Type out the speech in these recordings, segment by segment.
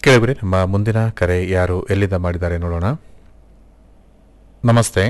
ಕೇಳಿಬಿಡಿ ನಮ್ಮ ಮುಂದಿನ ಕರೆ ಯಾರು ಎಲ್ಲಿಂದ ಮಾಡಿದ್ದಾರೆ ನೋಡೋಣ ನಮಸ್ತೆ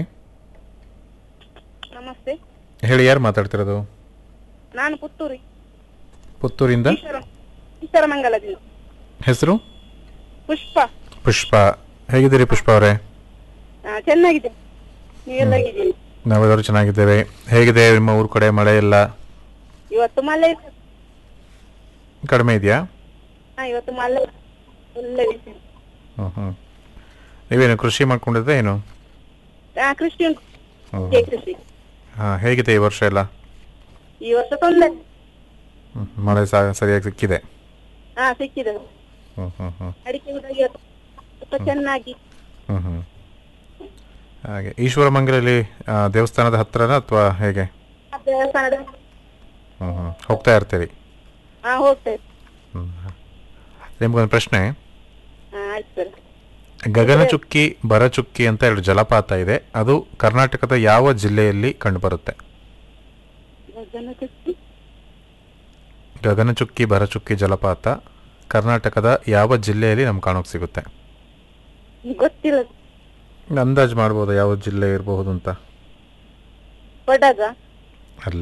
ನಮಸ್ತೆ ಹೇಳಿ ಯಾರು ಮಾತಾಡ್ತಿರೋದು ನಾನು ಪುತ್ತೂರಿ ಪುತ್ತೂರಿಂದ ಈಶ್ವರ ಈಶ್ವರಮಂಗಲದಿಂದ ಹೆಸರು ಪುಷ್ಪ ಪುಷ್ಪ ಹೇಗಿದ್ದೀರಿ ಪುಷ್ಪ ಅವರೇ ಆ, ಚೆನ್ನಾಗಿದೆ ನೀವೆಲ್ಲ ಹೇಗಿದ್ದೀರಿ ನಾವೆಲ್ಲರೂ ಚೆನ್ನಾಗಿದ್ದೇವೆ ಹೇಗಿದೆ ನಿಮ್ಮ ಊರ ಕಡೆ ಮಳೆ ಎಲ್ಲ ಇವತ್ತು ಮಳೆ ಇಲ್ಲ. ಕಡಿಮೆ ಇದೆಯಾ ಹಾ ಇವತ್ತು ಮಳೆ ಒಳ್ಳೆ ಬಿಸಿಲು ಹ್ಞೂ ಹ್ಞೂ ನೀವೇನು ಕೃಷಿ ಮಾಡ್ಕೊಂಡಿದ್ದೆ ಏನು ಆ, ಕೃಷಿ ಉಂಟು ಹ್ಞೂ ಜೈ ಕೃಷಿ ಹಾಂ ಹೇಗಿದೆ ಈ ವರ್ಷ ಎಲ್ಲ ಈ ವರ್ಷ ತೊಂದರೆ ಹ್ಮ್, ಮಳೆ ಸಹ ಸರಿಯಾಗಿ ಸಿಕ್ಕಿದೆ ಹಾ ಸಿಕ್ಕಿದೆ ಹ್ಞೂ ಹ್ಞೂ ಹ್ಞೂ ಅಡಿಕೆ ಕೂಡ ಇವತ್ತು ಸ್ವಲ್ಪ ಚೆನ್ನಾಗಿ ಹ್ಞೂ ಹ್ಞೂ ಹಾಗೆ ಈಶ್ವರಮಂಗಲಲ್ಲಿ ಆ, ದೇವಸ್ಥಾನದ ಹತ್ರನ ಅಥವಾ ಹೇಗೆ ಆ ದೇವಸ್ಥಾನದ ಹ್ಞೂ ಹ್ಞೂ ಹೋಗ್ತಾ ಇರ್ತೀರಿ ಹಾ ಹೋಗ್ತೇವೆ ಹ್ಞೂ ನಿಮ್ಗೊಂದು ಪ್ರಶ್ನೆ ಹಾ ಆಯ್ತು ಸರ್ ಗಗನಚುಕ್ಕಿ ಬರಚುಕ್ಕಿ ಅಂತ ಎರಡು ಜಲಪಾತ ಇದೆ ಅದು ಕರ್ನಾಟಕದ ಯಾವ ಜಿಲ್ಲೆಯಲ್ಲಿ ಕಂಡುಬರುತ್ತೆ ಗಗನಚುಕ್ಕಿ ಗಗನಚುಕ್ಕಿ ಬರಚುಕ್ಕಿ ಜಲಪಾತ ಕರ್ನಾಟಕದ ಯಾವ ಜಿಲ್ಲೆಯಲ್ಲಿ ನಮ್ಗೆ ಕಾಣೋಕೆ ಸಿಗುತ್ತೆ ಗೊತ್ತಿಲ್ಲ ಅಂದಾಜು ಮಾಡ್ಬೋದು ಯಾವ ಜಿಲ್ಲೆ ಇರಬಹುದು ಅಂತ ಕೊಡಗ ಅಲ್ಲ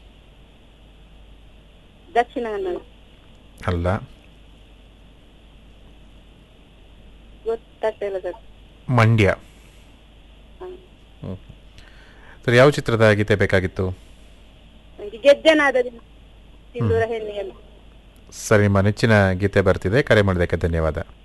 ದಕ್ಷಿಣ ಕನ್ನಡ ಅಲ್ಲ ಗೊತ್ತಾಗ್ತಿಲ್ಲ ಸರ್ ಮಂಡ್ಯ ಹಾ. ಸರಿ ಯಾವ ಚಿತ್ರದ ಗೀತೆ ಬೇಕಾಗಿತ್ತು ನನಗೆ ಗೆಜ್ಜೆನಾದ ದಿನ ಸಿಂಧೂರ ಹೆಣ್ಣಿಯಲ್ಲಿ ಸರಿ ನಿಮ್ಮ ನೆಚ್ಚಿನ ಗೀತೆ ಬರ್ತಿದೆ ಕರೆ ಮಾಡೋದಕ್ಕೆ ಧನ್ಯವಾದ